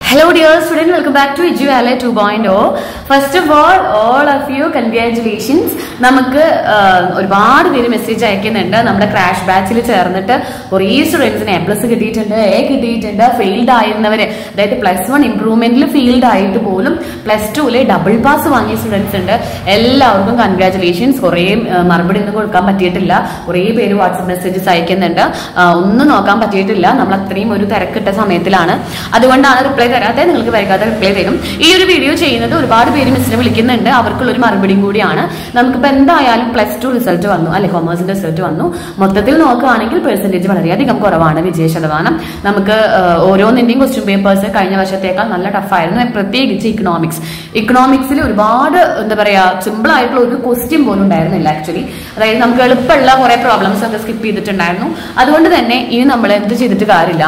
Hello dear student, welcome back to EduValley 2.0. First of all, all of you congratulations. നമുക്ക് ആ, ഒരുപാട് പേര് message അയക്കുന്നുണ്ട് നമ്മുടെ ക്രാഷ് ബാച്ചിൽ ചേർന്നിട്ട് കുറേ സ്റ്റുഡൻസിന് എ പ്ലസ് കിട്ടിയിട്ടുണ്ട് എ കിട്ടിയിട്ടുണ്ട് ഫെയിൽഡ് ആയിരുന്നവര് അതായത് പ്ലസ് വൺ ഇംപ്രൂവ്മെന്റിൽ ഫെയിൽഡ് ആയിട്ട് പോലും പ്ലസ് ടുവില് ഡബിൾ പാസ് വാങ്ങിയ സ്റ്റുഡൻസ് ഉണ്ട് എല്ലാവർക്കും കൺഗ്രാറ്റുലേഷൻസ് കുറേ ആ, മറുപടി ഒന്നും കൊടുക്കാൻ പറ്റിയിട്ടില്ല കുറേ പേര് വാട്സപ്പ് മെസ്സേജസ് അയക്കുന്നുണ്ട് ആ, ഒന്നും നോക്കാൻ പറ്റിയിട്ടില്ല നമ്മൾ അത്രയും ഒരു തിരക്കിട്ട സമയത്തിലാണ് അതുകൊണ്ടാണ് റിപ്ലൈ തരാതെ നിങ്ങൾക്ക് വൈകാതെ റിപ്ലൈ തരും ഈ ഒരു വീഡിയോ ചെയ്യുന്നത് ഒരുപാട് പേര് മിസ്സിനെ വിളിക്കുന്നുണ്ട് അവർക്കുള്ള ഒരു മറുപടിയും കൂടിയാണ് നമുക്കിപ്പോൾ എന്തായാലും പ്ലസ് ടു റിസൾട്ട് വന്നു അല്ലെ കൊമേഴ്സിന്റെ റിസൾട്ട് വന്നു മൊത്തത്തിൽ നോക്കുകയാണെങ്കിൽ പെർസെന്റേജ് വളരെയധികം കുറവാണ് വിജയ ശതമാനം നമുക്ക് ആ, ഓരോന്നിന്റെയും ക്വസ്റ്റ്യൻ പേപ്പേഴ്സ് കഴിഞ്ഞ വർഷത്തേക്കാൾ നല്ല ടഫായിരുന്നു പ്രത്യേകിച്ച് ഇക്കണോമിക്സ് ഇക്കണോമിക്സിൽ ഒരുപാട് എന്താ പറയാ സിമ്പിൾ ആയിട്ടുള്ള ഒരു ക്വസ്റ്റ്യൻ പോലും ഉണ്ടായിരുന്നില്ല ആക്ച്വലി അതായത് നമുക്ക് എളുപ്പമുള്ള കുറെ പ്രോബ്ലംസ് ഒക്കെ സ്കിപ്പ് ചെയ്തിട്ടുണ്ടായിരുന്നു അതുകൊണ്ട് തന്നെ ഇനി നമ്മൾ എന്ത് ചെയ്തിട്ട് കാര്യമില്ല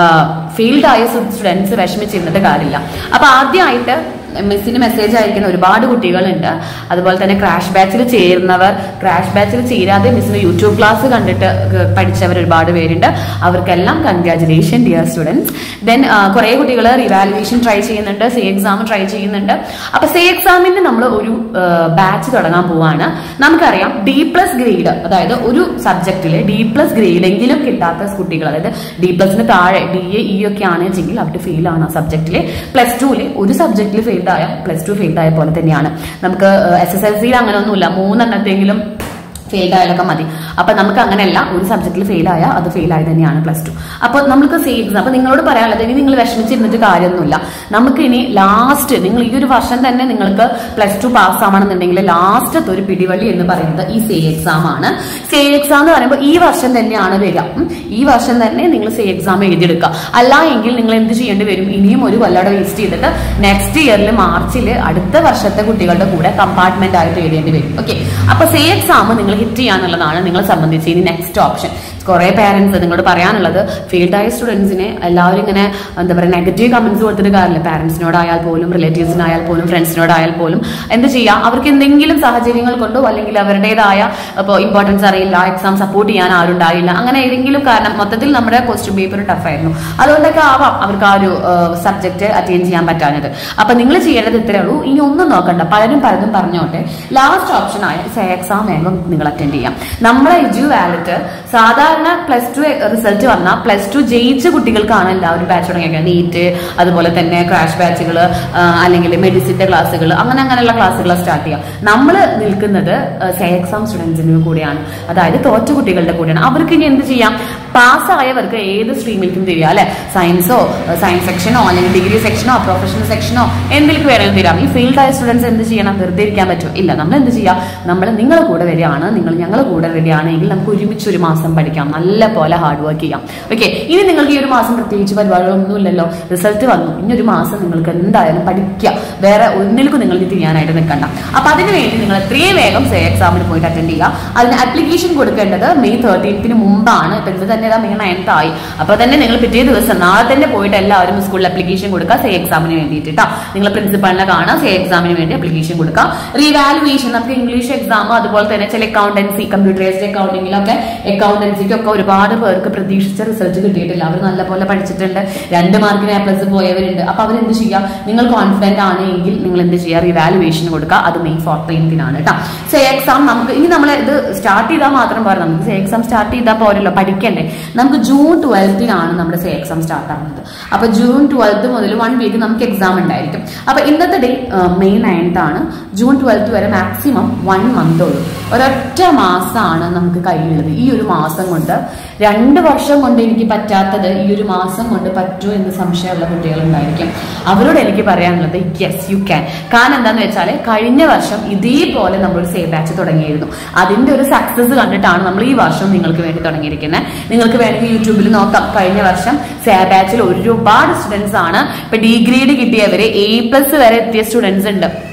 ഫീൽഡ് ആയ സ്റ്റുഡൻസ് വിഷമിച്ചിരുന്നിട്ട് കാര്യമില്ല അപ്പൊ ആദ്യമായിട്ട് മിസ്സിന് മെസ്സേജ് അയക്കുന്ന ഒരുപാട് കുട്ടികളുണ്ട് അതുപോലെ തന്നെ ക്രാഷ് ബാച്ചിൽ ചേരുന്നവർ ക്രാഷ് ബാച്ചിൽ ചേരാതെ മിസ്സിന് യൂട്യൂബ് ക്ലാസ് കണ്ടിട്ട് ക- പഠിച്ചവർ ഒരുപാട് പേരുണ്ട് അവർക്കെല്ലാം കൺഗ്രാറ്റുലേഷൻ ഡിയർ സ്റ്റുഡൻസ് ദെൻ കുറെ കുട്ടികൾ റിവാലുവേഷൻ ട്രൈ ചെയ്യുന്നുണ്ട് സേ എക്സാം ട്രൈ ചെയ്യുന്നുണ്ട് അപ്പൊ സേ എക്സാമിന് നമ്മൾ ഒരു ബാച്ച് തുടങ്ങാൻ പോവാണ് നമുക്കറിയാം ഡി പ്ലസ് ഗ്രേഡ് അതായത് ഒരു സബ്ജക്റ്റിൽ ഡി പ്ലസ് ഗ്രേഡ് എങ്കിലും കിട്ടാത്ത കുട്ടികൾ അതായത് ഡി പ്ലസിന് താഴെ ഡി എ ഇ ഒക്കെ ആണെച്ചെങ്കിൽ അവർ ഫെയിൽ ആണ് ആ സബ്ജക്റ്റിൽ പ്ലസ് ടുവിൽ ഒരു സബ്ജക്റ്റിൽ ഫെയിൽഡ് ആയ പ്ലസ് ടു ഫെയിൽഡ് ആയ പോലെ തന്നെയാണ് നമുക്ക് എസ് എസ് എൽ സിയിൽ അങ്ങനെ ഒന്നുമില്ല മൂന്നെണ്ണത്തെങ്കിലും ഫെയിൽഡ് ആയാലൊക്കെ മതി അപ്പൊ നമുക്ക് അങ്ങനെയല്ല ഒരു സബ്ജക്റ്റിൽ ഫെയിൽ ആയാൽ അത് ഫെയിൽ ആയി തന്നെയാണ് പ്ലസ് ടു അപ്പൊ നമുക്ക് സേ എക്സാം അപ്പൊ നിങ്ങളോട് പറയാനുള്ളത് ഇനി നിങ്ങൾ വിഷമിച്ചിരുന്നിട്ട് കാര്യമൊന്നുമില്ല നമുക്ക് ഇനി ലാസ്റ്റ് നിങ്ങൾ ഈ ഒരു വർഷം തന്നെ നിങ്ങൾക്ക് പ്ലസ് ടു പാസ് ആവണമെന്നുണ്ടെങ്കിൽ ലാസ്റ്റത്തെ ഒരു പിടിവള്ളി എന്ന് പറയുന്നത് ഈ സേ എക്സാം ആണ് സേ എക്സാം എന്ന് പറയുമ്പോൾ ഈ വർഷം തന്നെയാണ് വരിക ഉം. ഈ വർഷം തന്നെ നിങ്ങൾ സേ എക്സാം എഴുതിയെടുക്കുക അല്ല എങ്കിൽ നിങ്ങൾ എന്ത് ചെയ്യേണ്ടി വരും ഇനിയും ഒരു കൊല്ലയുടെ വേസ്റ്റ് ചെയ്തിട്ട് നെക്സ്റ്റ് ഇയറിൽ മാർച്ചിൽ അടുത്ത വർഷത്തെ കുട്ടികളുടെ കൂടെ കമ്പാർട്ട്മെന്റ് ആയിട്ട് എഴുതേണ്ടി വരും ഓക്കെ അപ്പൊ സേ എക്സാം നിങ്ങൾ ഹിറ്റ് ചെയ്യാന്നുള്ളതാണ് നിങ്ങളെ സംബന്ധിച്ച് ഇനി നെക്സ്റ്റ് ഓപ്ഷൻ കുറെ പേരൻസ് നിങ്ങളോട് പറയാനുള്ളത് ഫെയിൽഡ് ആയ സ്റ്റുഡൻസിനെ എല്ലാവരും ഇങ്ങനെ എന്താ പറയുക നെഗറ്റീവ് കമന്റ്സ് കൊടുത്തിട്ട് കാര്യമില്ല പാരന്റ്സിനോടായാൽ പോലും റിലേറ്റീവ്സിനായാൽ പോലും ഫ്രണ്ട്സിനോടായാൽ പോലും എന്ത് ചെയ്യുക അവർക്ക് എന്തെങ്കിലും സാഹചര്യങ്ങൾ കൊണ്ടോ അല്ലെങ്കിൽ അവരുടേതായ ഇപ്പോൾ ഇമ്പോർട്ടൻസ് അറിയില്ല എക്സാം സപ്പോർട്ട് ചെയ്യാൻ ആരും ഉണ്ടായില്ല അങ്ങനെ ഏതെങ്കിലും കാരണം മൊത്തത്തിൽ നമ്മുടെ ക്വസ്റ്റ്യൻ പേപ്പർ ടഫായിരുന്നു അതുകൊണ്ടൊക്കെ ആവാം അവർക്ക് ആ ഒരു സബ്ജക്ട് അറ്റൻഡ് ചെയ്യാൻ പറ്റാഞ്ഞത് അപ്പൊ നിങ്ങൾ ചെയ്യേണ്ടത് ഇത്രേ ഉള്ളൂ ഇനി ഒന്നും നോക്കണ്ട പലരും പലതും പറഞ്ഞോട്ടെ ലാസ്റ്റ് ഓപ്ഷൻ ആയ എക്സാം വേഗം നിങ്ങൾ അറ്റൻഡ് ചെയ്യാം നമ്മളെ എജു വാലറ്റ് സാധാരണ പ്ലസ് ടു റിസൾട്ട് വന്നാൽ പ്ലസ് ടു ജയിച്ച കുട്ടികൾക്കാണ് എല്ലാവരും ബാച്ച് തുടങ്ങിയത് നീറ്റ് അതുപോലെ തന്നെ ക്രാഷ് ബാച്ചുകൾ അല്ലെങ്കിൽ മെഡിസിന്റെ ക്ലാസ്സുകൾ അങ്ങനെ അങ്ങനെയുള്ള ക്ലാസ്സുകൾ സ്റ്റാർട്ട് ചെയ്യാം നമ്മൾ നിൽക്കുന്നത് സേ എക്സാം സ്റ്റുഡൻസിന് കൂടെയാണ് അതായത് തോറ്റ കുട്ടികളുടെ കൂടെയാണ് അവർക്ക് ഇനി എന്ത് ചെയ്യാം പാസ്സായവർക്ക് ഏത് സ്ട്രീമിലേക്കും തിരിയാം അല്ലെ സയൻസോ സയൻസ് സെക്ഷനോ അല്ലെങ്കിൽ ഡിഗ്രി സെക്ഷനോ പ്രൊഫഷണൽ സെക്ഷനോ എന്തിലേക്ക് വേണമെങ്കിലും തിരാം ഈ ഫെയിൽഡ് ആയ സ്റ്റുഡൻസ് എന്ത് ചെയ്യണം വെറുതെ ഇരിക്കാൻ പറ്റുമോ ഇല്ല നമ്മൾ എന്ത് ചെയ്യാം നമ്മൾ നിങ്ങളെ കൂടെ വരികയാണ് നിങ്ങൾ ഞങ്ങളെ കൂടെ വരികയാണെങ്കിൽ നമുക്ക് ഒരുമിച്ച് ഒരു മാസം പഠിക്കാം നല്ല പോലെ ഹാർഡ് വർക്ക് ചെയ്യാം ഓക്കെ ഇനി നിങ്ങൾക്ക് ഈ ഒരു മാസം പ്രത്യേകിച്ച് പരിപാടികളൊന്നുമില്ലല്ലോ റിസൾട്ട് വന്നു ഇനി ഒരു മാസം നിങ്ങൾക്ക് എന്തായാലും പഠിക്കുക വേറെ ഒന്നിലേക്കും നിങ്ങൾ ഇനി തിരിയാനായിട്ട് നിൽക്കണ്ട അപ്പൊ അതിന് വേണ്ടി നിങ്ങൾ എത്രയും വേഗം സേ എക്സാമിന് പോയിട്ട് അറ്റൻഡ് ചെയ്യുക അതിന് അപ്ലിക്കേഷൻ കൊടുക്കേണ്ടത് മെയ് തേർട്ടീൻത്തിന് മുമ്പാണ് ഇപ്പൊ ഇത് തന്നെ മെയ് നയൻത്ത് ആയി അപ്പൊ തന്നെ നിങ്ങൾ പിറ്റേ ദിവസം നാളെ തന്നെ പോയിട്ട് എല്ലാവരും സ്കൂളിൽ അപ്ലിക്കേഷൻ കൊടുക്കുക സേ എക്സാമിന് വേണ്ടിയിട്ട് കേട്ടോ നിങ്ങൾ പ്രിൻസിപ്പളിനെ കാണാം സേ എക്സാമിന് വേണ്ടി അപ്ലിക്കേഷൻ കൊടുക്കുക റീവാലുവേഷൻ നമുക്ക് ഇംഗ്ലീഷ് എക്സാം അതുപോലെ തന്നെ ചില അക്കൗണ്ടൻസി കമ്പ്യൂട്ടറൈസ്ഡ് അക്കൗണ്ടിങ്ങിലൊക്കെ അക്കൗണ്ടൻസിക്കൊക്കെ ഒരുപാട് പേർക്ക് പ്രതീക്ഷിച്ച റിസൾട്ട് കിട്ടിയിട്ടില്ല അവർ നല്ലപോലെ പഠിച്ചിട്ടുണ്ട് രണ്ട് മാർക്കിന് എ പ്ലസ് പോയവരുണ്ട് അപ്പൊ അവരെന്ത് ചെയ്യുക നിങ്ങൾ കോൺഫിഡന്റ് ആണ് എങ്കിൽ നിങ്ങൾ എന്ത് ചെയ്യുക റിവാലുവേഷൻ കൊടുക്കുക അത് മെയ് ഫോർട്ടീൻത്തിനാണ് കേട്ടോ സേ എക്സാം നമുക്ക് ഇനി നമ്മൾ ഇത് സ്റ്റാർട്ട് ചെയ്താൽ മാത്രം പോരാ നമുക്ക് സേ എക്സാം സ്റ്റാർട്ട് ചെയ്താൽ പോരല്ലോ പഠിക്കണ്ടേ നമുക്ക് ജൂൺ ട്വൽത്തിനാണ് നമ്മുടെ സേ എക്സാം സ്റ്റാർട്ട് ആവുന്നത് അപ്പൊ ജൂൺ ട്വൽത്ത് മുതൽ വൺ വീക്ക് നമുക്ക് എക്സാം ഉണ്ടായിരിക്കും അപ്പൊ ഇന്നത്തെ ഡേ മെയ് നയൻത്ത് ആണ് ജൂൺ ട്വൽത്ത് വരെ മാക്സിമം വൺ മന്ത് ഉള്ളൂ ഒരൊറ്റ മാസമാണ് നമുക്ക് കയ്യിലുള്ളത് ഈ ഒരു മാസം കൊണ്ട് രണ്ട് വർഷം കൊണ്ട് എനിക്ക് പറ്റാത്തത് ഈ ഒരു മാസം കൊണ്ട് പറ്റൂ എന്ന് സംശയമുള്ള കുട്ടികൾ ഉണ്ടായിരിക്കും അവരോട് എനിക്ക് പറയാനുള്ളത് യെസ് യു ക്യാൻ കാരണം എന്താന്ന് വെച്ചാൽ കഴിഞ്ഞ വർഷം ഇതേപോലെ നമ്മൾ സേ ബാച്ച് തുടങ്ങിയിരുന്നു അതിന്റെ ഒരു സക്സസ് കണ്ടിട്ടാണ് നമ്മൾ ഈ വർഷം നിങ്ങൾക്ക് വേണ്ടി തുടങ്ങിയിരിക്കുന്നത് നിങ്ങൾക്ക് വേണമെങ്കിൽ യൂട്യൂബിൽ നോക്കാം കഴിഞ്ഞ വർഷം സേ ബാച്ചിൽ ഒരുപാട് സ്റ്റുഡൻസ് ആണ് ഇപ്പൊ ഡി ഗ്രേഡ് കിട്ടിയവര് എ പ്ലസ് വരെ എത്തിയ സ്റ്റുഡൻസ് ഉണ്ട്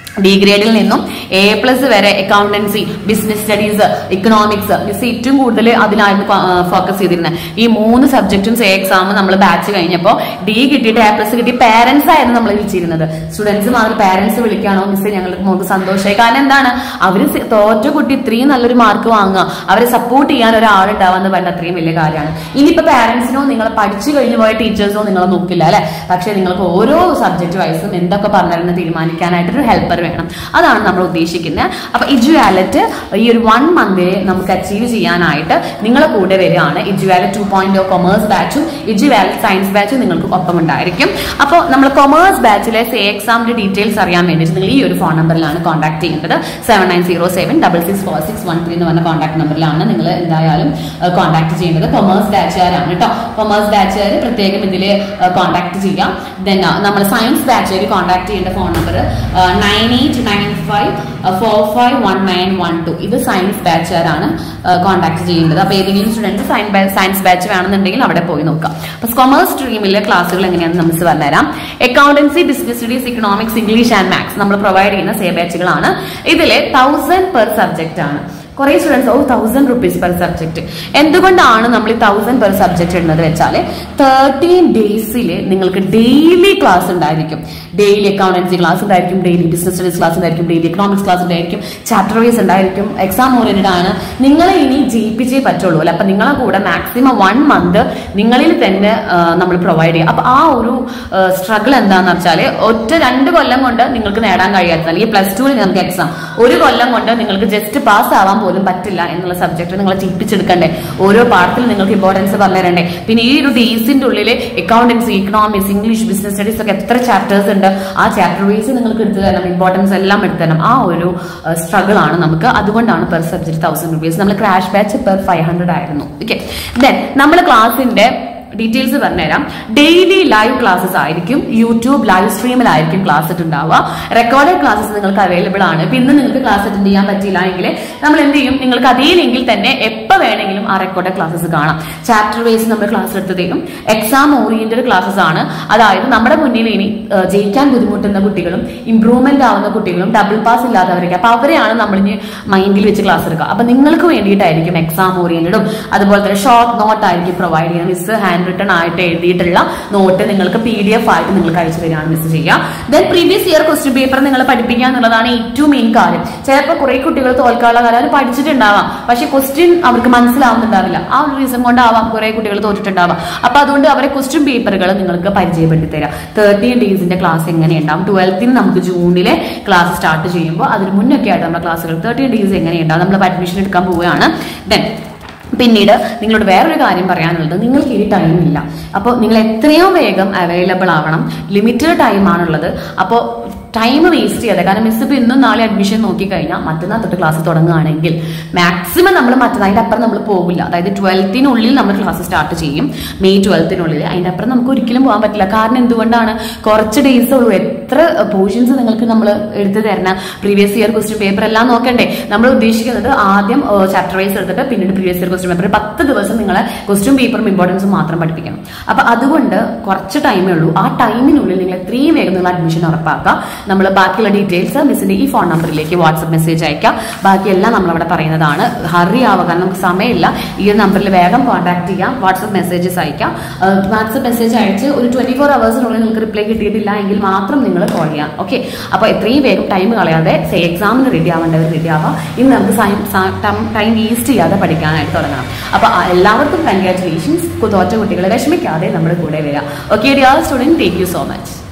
ഡി ഗ്രേഡിൽ നിന്നും എ പ്ലസ് വരെ accountancy business studies economics miss ഏറ്റവും കൂടുതൽ അതിലായിരുന്നു ഫോക്കസ് ചെയ്തിരുന്നത് ഈ മൂന്ന് സബ്ജക്റ്റും സേ എക്സാം നമ്മൾ ബാച്ച് കഴിഞ്ഞപ്പോൾ ഡി കിട്ടിയിട്ട് എ പ്ലസ് കിട്ടി പാരന്റ്സ് ആയിരുന്നു നമ്മൾ വിളിച്ചിരുന്നത് സ്റ്റുഡൻസ് മാറി പാരന്റ്സ് വിളിക്കാണോ മിസ് ഞങ്ങൾക്ക് മോൾക്ക് സന്തോഷമായി കാരണം എന്താണ് അവര് സ- തോറ്റ കുട്ടി ഇത്രയും നല്ലൊരു മാർക്ക് വാങ്ങുക അവരെ സപ്പോർട്ട് ചെയ്യാൻ ഒരാളുണ്ടാവാന്ന് പറഞ്ഞ അത്രയും വലിയ കാര്യമാണ് ഇനിയിപ്പോ പാരന്റ്സിനോ നിങ്ങൾ പഠിച്ചു കഴിഞ്ഞു പോയ ടീച്ചേഴ്സോ നിങ്ങളെ നോക്കില്ല അല്ലെ പക്ഷെ നിങ്ങൾക്ക് ഓരോ സബ്ജക്ട് വൈസും എന്തൊക്കെ പറഞ്ഞിരുന്ന് തീരുമാനിക്കാനായിട്ട് ഒരു ഹെൽപ്പർ വേണം അതാണ് നമ്മൾ ഉദ്ദേശിക്കുന്നത് അപ്പൊ ഇജുവാലറ്റ് ഈ ഒരു വൺ മന്തിൽ നമുക്ക് അച്ചീവ് ചെയ്യാനായിട്ട് നിങ്ങളെ കൂടെ വരികയാണ് ഇജുവാലറ്റ് ടു പോയിന്റ് കൊമേഴ്സ് ബാച്ചും ഇജുവാലറ്റ് സയൻസ് ബാച്ചും നിങ്ങൾക്ക് ഒപ്പം ഉണ്ടായിരിക്കും അപ്പോൾ നമ്മൾ കൊമേഴ്സ് ബാച്ചിലെ സേ എക്സാമിന്റെ ഡീറ്റെയിൽസ് അറിയാൻ വേണ്ടിയിട്ട് നിങ്ങൾ ഈ ഒരു ഫോൺ നമ്പറിലാണ് കോൺടാക്ട് ചെയ്യേണ്ടത് seven nine zero seven double six four six one three എന്ന് പറഞ്ഞ കോൺടാക്ട് നമ്പറിലാണ് നിങ്ങൾ എന്തായാലും കോൺടാക്ട് ചെയ്യേണ്ടത് കൊമേഴ്സ് ബാച്ചുകാരാണ് കേട്ടോ കൊമേഴ്സ് ബാച്ചുകാർ പ്രത്യേകം ഇതിൽ കോൺടാക്ട് ചെയ്യാം ദെൻ നമ്മൾ സയൻസ് ബാച്ചുകാർ കോൺടാക്ട് ചെയ്യേണ്ട phone number nine eight nine five four five one nine one two ഇത് സയൻസ് ബാച്ചുകാരാണ് കോൺടാക്ട് ചെയ്യേണ്ടത് അപ്പോൾ ഏതെങ്കിലും സ്റ്റുഡൻറ്റ് സയൻസ് ബാച്ച് വേണമെന്നുണ്ടെങ്കിൽ അവിടെ പോയി നോക്കാം അപ്പോൾ കൊമേഴ്സ് സ്ട്രീമിലെ ക്ലാസ്സുകൾ എങ്ങനെയാണെന്ന് നമുക്ക് പറഞ്ഞുതരാം accountancy business studies economics English and maths നമ്മൾ പ്രൊവൈഡ് ചെയ്യുന്ന സേ ബാച്ചുകളാണ് ഇതിൽ തൗസൻഡ് പെർ സബ്ജക്റ്റ് ആണ് കുറെ സ്റ്റുഡൻസ് ഓ തൗസൻഡ് റുപ്പീസ് പെർ സബ്ജക്ട് എന്തുകൊണ്ടാണ് നമ്മൾ ഈ തൗസൻഡ് പെർ സബ്ജക്ട് ഇടുന്നത് വെച്ചാൽ തേർട്ടീൻ ഡേയ്സിൽ നിങ്ങൾക്ക് ഡെയിലി ക്ലാസ് ഉണ്ടായിരിക്കും ഡെയിലി അക്കൗണ്ടൻസി ക്ലാസ് ഉണ്ടായിരിക്കും ഡെയിലി ബിസിനസ് സ്റ്റഡീസ് ക്ലാസ് ഉണ്ടായിരിക്കും ഡെയിലി എക്കണോമിക്സ് ക്ലാസ് ഉണ്ടായിരിക്കും ചാപ്റ്റർ വൈസ് ഉണ്ടായിരിക്കും എക്സാം ഓറിയന്റഡ് ആണ് നിങ്ങളെ ഇനി ജയിപ്പിച്ചേ പറ്റുള്ളൂ അല്ലെ അപ്പൊ നിങ്ങളെ കൂടെ മാക്സിമം വൺ മന്ത് നിങ്ങളിൽ തന്നെ നമ്മൾ പ്രൊവൈഡ് ചെയ്യും അപ്പൊ ആ ഒരു സ്ട്രഗിൾ എന്താണെന്ന് വെച്ചാൽ ഒറ്റ രണ്ട് കൊല്ലം കൊണ്ട് നിങ്ങൾക്ക് നേടാൻ കഴിയാത്ത അല്ലെങ്കിൽ പ്ലസ് ടുവിൽ നിങ്ങൾക്ക് എക്സാം ഒരു കൊല്ലം കൊണ്ട് നിങ്ങൾക്ക് ജസ്റ്റ് പാസ് ആവാൻ പോലും പറ്റില്ല എന്നുള്ള സബ്ജക്ട് നിങ്ങളെ ജയിപ്പിച്ചെടുക്കണ്ടേ ഓരോ പാഠത്തിൽ നിങ്ങൾക്ക് ഇമ്പോർട്ടൻസ് പറഞ്ഞു തരണ്ടേ പിന്നെ ഈ ഒരു ഡേയ്സിന്റെ ഉള്ളിൽ accountancy economics English business studies ഒക്കെ എത്ര ചാപ്റ്റേഴ്സ് ഉണ്ട് ആ ചാപ്റ്റർ വൈസ് നിങ്ങൾക്ക് എടുത്തു തരണം ഇമ്പോർട്ടൻസ് എല്ലാം എടുത്തു തരണം ആ ഒരു സ്ട്രഗിൾ ആണ് നമുക്ക് അതുകൊണ്ടാണ് പെർ സബ്ജക്ട് തൗസൻഡ് റുപ്പീസ് നമ്മൾ crash batch per five hundred ആയിരുന്നു ഓക്കെ ദെൻ നമ്മൾ ക്ലാസ്സിന്റെ ഡീറ്റെയിൽസ് പറഞ്ഞുതരാം ഡെയിലി ലൈവ് ക്ലാസ്സസ് ആയിരിക്കും യൂട്യൂബ് ലൈവ് സ്ട്രീമിലായിരിക്കും ക്ലാസ് ഉണ്ടാവുക റെക്കോർഡഡ് ക്ലാസ്സസ് നിങ്ങൾക്ക് അവൈലബിൾ ആണ് ഇപ്പൊ ഇന്ന് നിങ്ങൾക്ക് ക്ലാസ് അറ്റൻഡ് ചെയ്യാൻ പറ്റില്ല എങ്കിൽ നമ്മൾ എന്ത് ചെയ്യും നിങ്ങൾക്ക് അതേ ലിങ്കിൽ തന്നെ എപ്പോൾ വേണമെങ്കിലും ആ റെക്കോർഡഡ് ക്ലാസ്സസ് കാണാം ചാപ്റ്റർ വൈസ് നമ്മൾ ക്ലാസ് എടുത്ത് തരും എക്സാം ഓറിയന്റഡ് ക്ലാസ്സസ് ആണ് അതായത് നമ്മുടെ മുന്നിൽ ഇനി ഏഹ്, ജയിക്കാൻ ബുദ്ധിമുട്ടുന്ന കുട്ടികളും ഇംപ്രൂവ്മെന്റ് ആവുന്ന കുട്ടികളും ഡബിൾ പാസ് ഇല്ലാത്തവരൊക്കെ അപ്പൊ അവരെയാണ് നമ്മൾ ഇനി മൈൻഡിൽ വെച്ച് ക്ലാസ് എടുക്കുക അപ്പൊ നിങ്ങൾക്ക് വേണ്ടിയിട്ടായിരിക്കും എക്സാം ഓറിയന്റഡും അതുപോലെ തന്നെ ഷോർട്ട് നോട്ട് ആയിരിക്കും പ്രൊവൈഡ് ചെയ്യുക മിസ് ഹാൻഡ് റിട്ടൺ ആയിട്ട് എഴുതിയിട്ടുള്ള നോട്ട് നിങ്ങൾക്ക് പി ഡി എഫ് ആയിട്ട് നിങ്ങൾക്ക് അയച്ചു തരികയാണ് മിസ് ചെയ്യുക then previous year question paper നിങ്ങൾ പഠിപ്പിക്കുക എന്നുള്ളതാണ് ഏറ്റവും മെയിൻ കാര്യം ചിലപ്പോൾ കുറെ കുട്ടികൾ തോൽക്കാനുള്ള കാര്യം അവർ പഠിച്ചിട്ടുണ്ടാവാം പക്ഷെ ക്വസ്റ്റ്യൻ അവർക്ക് മനസ്സിലാവുന്നുണ്ടാവില്ല ആ ഒരു റീസൺ കൊണ്ടാവാം കുറെ കുട്ടികൾ തോറ്റിട്ടുണ്ടാവാം അപ്പൊ അതുകൊണ്ട് അവരെ ക്വസ്റ്റ്യൻ പേപ്പറുകൾ നിങ്ങൾക്ക് പരിചയപ്പെടുത്തി തരാം തേർട്ടീൻ ഡേയ്സിന്റെ ക്ലാസ് എങ്ങനെയുണ്ടാവും ട്വൽത്തിന് നമുക്ക് ജൂണിലെ ക്ലാസ് സ്റ്റാർട്ട് ചെയ്യുമ്പോൾ അതിന് മുന്നൊക്കെ ആയിട്ട് നമ്മുടെ ക്ലാസ്സുകൾ തേർട്ടീൻ ഡേയ്സ് എങ്ങനെയുണ്ടാവും നമ്മൾ അഡ്മിഷൻ എടുക്കാൻ പോവുകയാണ് ദെൻ പിന്നീട് നിങ്ങളോട് വേറൊരു കാര്യം പറയാനുള്ളത് നിങ്ങൾക്ക് ഇനി ടൈം ഇല്ല അപ്പോൾ നിങ്ങൾ എത്രയോ വേഗം അവൈലബിൾ ആവണം ലിമിറ്റഡ് ടൈം ആണുള്ളത് അപ്പോൾ ടൈം വേസ്റ്റ് ചെയ്യാതെ കാരണം മിസ് ഇപ്പോൾ ഇന്നും നാളെ അഡ്മിഷൻ നോക്കിക്കഴിഞ്ഞാൽ മറ്റന്നാൾ തൊട്ട് ക്ലാസ് തുടങ്ങുകയാണെങ്കിൽ മാക്സിമം നമ്മൾ മറ്റന്നാൾ അതിൻ്റെ അപ്പുറം നമ്മൾ പോകില്ല അതായത് ട്വൽത്തിനുള്ളിൽ നമ്മൾ ക്ലാസ് സ്റ്റാർട്ട് ചെയ്യും മെയ് ട്വൽത്തിനുള്ളിൽ അതിൻ്റെ അപ്പുറം നമുക്ക് ഒരിക്കലും പോകാൻ പറ്റില്ല കാരണം എന്തുകൊണ്ടാണ് കുറച്ച് ഡേയ്സ് ഉള്ളൂ എത്ര പോർഷൻസ് നിങ്ങൾക്ക് നമ്മൾ എടുത്തു തരണം പ്രീവിയസ് ഇയർ ക്വസ്റ്റ്യൻ പേപ്പർ എല്ലാം നോക്കണ്ടേ നമ്മൾ ഉദ്ദേശിക്കുന്നത് ആദ്യം ചാപ്റ്റർ വൈസ് എടുത്തിട്ട് പിന്നീട് പ്രീവിയസ് ഇയർ ക്വസ്റ്റ്യൻ പേപ്പർ പത്ത് ദിവസം നിങ്ങളെ ക്വസ്റ്റ്യൻ പേപ്പറും ഇമ്പോർട്ടൻസും മാത്രം പഠിപ്പിക്കണം അപ്പൊ അതുകൊണ്ട് കുറച്ച് ടൈമേ ഉള്ളൂ ആ ടൈമിനുള്ളിൽ നിങ്ങൾ എത്രയും വേഗം നിങ്ങൾ അഡ്മിഷൻ ഉറപ്പാക്കുക നമ്മൾ ബാക്കിയുള്ള ഡീറ്റെയിൽസ് മിസ്സിന്റെ ഈ ഫോൺ നമ്പറിലേക്ക് വാട്സപ്പ് മെസ്സേജ് അയക്കാം ബാക്കിയെല്ലാം നമ്മൾ അവിടെ പറയുന്നതാണ് ഹറി ആവുക കാരണം നമുക്ക് സമയമില്ല ഈ ഒരു നമ്പറിൽ വേഗം കോൺടാക്ട് ചെയ്യാം വാട്സപ്പ് മെസ്സേജസ് അയക്കാം വാട്സപ്പ് മെസ്സേജ് അയച്ച് ഒരു ട്വന്റി ഫോർ അവേഴ്സിനുള്ളിൽ നിങ്ങൾക്ക് റിപ്ലൈ കിട്ടിയിട്ടില്ല എങ്കിൽ മാത്രം നിങ്ങൾ കോൾ ചെയ്യാം ഓക്കെ അപ്പോൾ എത്രയും വേഗം ടൈം കളയാതെ സേ എക്സാമിന് റെഡി ആവേണ്ടവർ റെഡി ആവാം ഇന്ന് നമുക്ക് ടൈം വേസ്റ്റ് ചെയ്യാതെ പഠിക്കാനായിട്ട് തുടങ്ങണം അപ്പോൾ എല്ലാവർക്കും കൺഗ്രാറ്റുലേഷൻസ് തോറ്റ കുട്ടികളെ വിഷമിക്കാതെ നമ്മുടെ കൂടെ വരാം okay dear student thank you so much